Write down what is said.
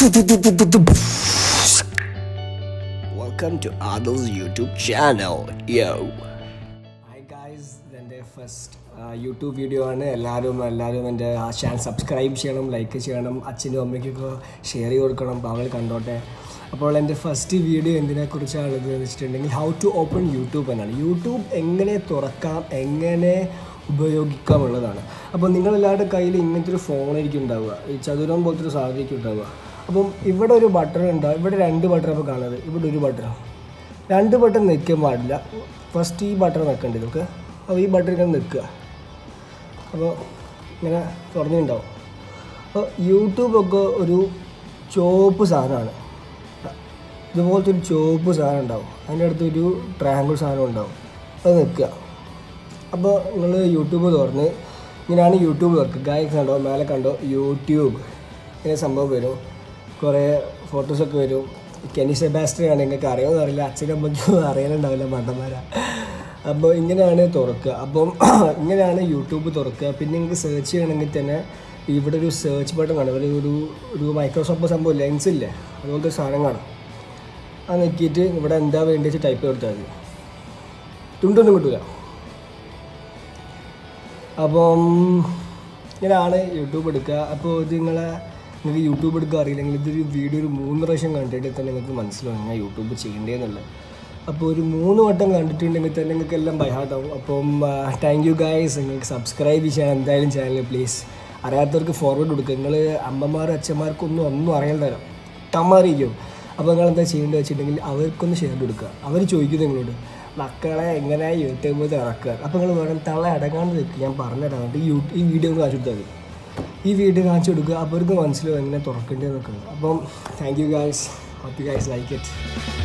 Welcome to Adul's YouTube channel. Yo. Hi guys എൻ്റെ first YouTube video ആണ് എല്ലാവരും എല്ലാവരും എൻ്റെ ആ ചാനൽ സബ്സ്ക്രൈബ് ചെയ്യണം ലൈക്ക് ചെയ്യണം അച്ഛനും അമ്മയ്ക്കൊക്കെ ഷെയർ ചെയ്ത് കൊടുക്കണം അപ്പോൾ അവൾ കണ്ടോട്ടെ അപ്പോൾ എൻ്റെ ഫസ്റ്റ് വീഡിയോ എന്തിനെക്കുറിച്ചാണ് ഇത് എന്ന് വെച്ചിട്ടുണ്ടെങ്കിൽ ഹൗ ടു ഓപ്പൺ യൂട്യൂബ് എന്നാണ് യൂട്യൂബ് എങ്ങനെ തുറക്കാം എങ്ങനെ ഉപയോഗിക്കാം എന്നുള്ളതാണ് അപ്പോൾ നിങ്ങളെല്ലാവരുടെ കയ്യിൽ ഇങ്ങനത്തെ ഒരു ഫോണായിരിക്കും ഉണ്ടാവുക ഈ ചതുരം പോലത്തെ ഒരു സാധനമായിരിക്കും ഉണ്ടാവുക അപ്പം ഇവിടെ ഒരു ബട്ടൺ ഉണ്ടാവും ഇവിടെ രണ്ട് ബട്ടൺ അപ്പോൾ കാണുന്നത് ഇവിടെ ഒരു ബട്ടൺ രണ്ട് ബട്ടൺ നിൽക്കാൻ പാടില്ല ഫസ്റ്റ് ഈ ബട്ടൺ വെക്കേണ്ടത് ഓക്കെ അപ്പോൾ ഈ ബട്ടൺ ഇങ്ങനെ നിൽക്കുക അപ്പോൾ ഇങ്ങനെ തുറന്നിട്ടുണ്ടാവും അപ്പോൾ യൂട്യൂബൊക്കെ ഒരു ചുവപ്പ് സാധനമാണ് ഇതുപോലത്തെ ഒരു ചുവപ്പ് സാധനം ഉണ്ടാവും അതിൻ്റെ അടുത്ത് ഒരു ട്രയാങ്കിൾ സാധനം ഉണ്ടാവും അത് നിൽക്കുക അപ്പോൾ നിങ്ങൾ യൂട്യൂബ് തുറന്ന് ഇങ്ങനെയാണ് യൂട്യൂബ് തുറക്കുക ഗായക് കണ്ടോ മേലെ കണ്ടോ യൂട്യൂബ് ഇങ്ങനെ സംഭവം വരും കുറേ ഫോട്ടോസൊക്കെ വരും കെനി സെബാസ്റ്റ്യൻ ആണ് നിങ്ങൾക്ക് അറിയാമെന്ന് അറിയില്ല അച്ഛനും അമ്മയ്ക്കും അറിയാനുണ്ടാവില്ല മണ്ടന്മാരാ അപ്പോൾ ഇങ്ങനെയാണ് തുറക്കുക അപ്പം ഇങ്ങനെയാണ് യൂട്യൂബ് തുറക്കുക പിന്നെ നിങ്ങൾക്ക് സെർച്ച് ചെയ്യണമെങ്കിൽ തന്നെ ഇവിടെ ഒരു സെർച്ച് ബട്ടൺ കാണും ഇവിടെ ഒരു ഒരു മൈക്രോസോഫ്റ്റ് സംഭവം ലെൻസ് ഇല്ലേ അതുപോലത്തെ ഒരു സാധനം കാണും അത് നോക്കിയിട്ട് ഇവിടെ എന്താ വേണ്ടി വെച്ച് ടൈപ്പ് കൊടുത്താൽ മതി തുണ്ടൊന്നും കിട്ടില്ല അപ്പം ഇങ്ങനെയാണ് യൂട്യൂബ് എടുക്കുക അപ്പോൾ ഇത് നിങ്ങളെ നിങ്ങൾക്ക് യൂട്യൂബ് എടുക്കുക അറിയില്ലെങ്കിൽ ഇതൊരു വീഡിയോ ഒരു മൂന്ന് പ്രാവശ്യം കണ്ടിട്ട് തന്നെ നിങ്ങൾക്ക് മനസ്സിലാവും ഞാൻ യൂട്യൂബ് ചെയ്യേണ്ടതെന്നുള്ളത് അപ്പോൾ ഒരു മൂന്ന് വട്ടം കണ്ടിട്ടുണ്ടെങ്കിൽ തന്നെ നിങ്ങൾക്ക് എല്ലാം ബൈഹാർട്ടാവും അപ്പം താങ്ക് യു ഗൈസ് നിങ്ങൾക്ക് സബ്സ്ക്രൈബ് ചെയ്യാൻ എന്തായാലും ചാനൽ പ്ലീസ് അറിയാത്തവർക്ക് ഫോർവേഡ് കൊടുക്കുക നിങ്ങൾ അമ്മമാരും അച്ഛന്മാർക്കൊന്നും ഒന്നും അറിയാൻ തരാം ടമാറിയിരിക്കും അപ്പോൾ നിങ്ങൾ എന്താ ചെയ്യേണ്ടത് വെച്ചിട്ടുണ്ടെങ്കിൽ അവർക്കൊന്ന് ഷെയർ കൊടുക്കുക അവർ ചോദിക്കും നിങ്ങളോട് മക്കളെ എങ്ങനെ യൂട്യൂബ് തുറക്കുക അപ്പോൾ നിങ്ങൾ വേണം തള്ള അടങ്ങാണ്ട് നിൽക്കുക ഞാൻ പറഞ്ഞുതരാം എന്നിട്ട് യൂ ഈ വീഡിയോ ഒന്ന് കാണിച്ചു കൊടുത്താൽ മതി ഈ വീഡിയോ കാണിച്ചു കൊടുക്കുക അപ്പോൾ അവർക്ക് മനസ്സിലാവും എങ്ങനെ തുറക്കേണ്ടതെന്നൊക്കെ അപ്പം thank you guys hope you guys like it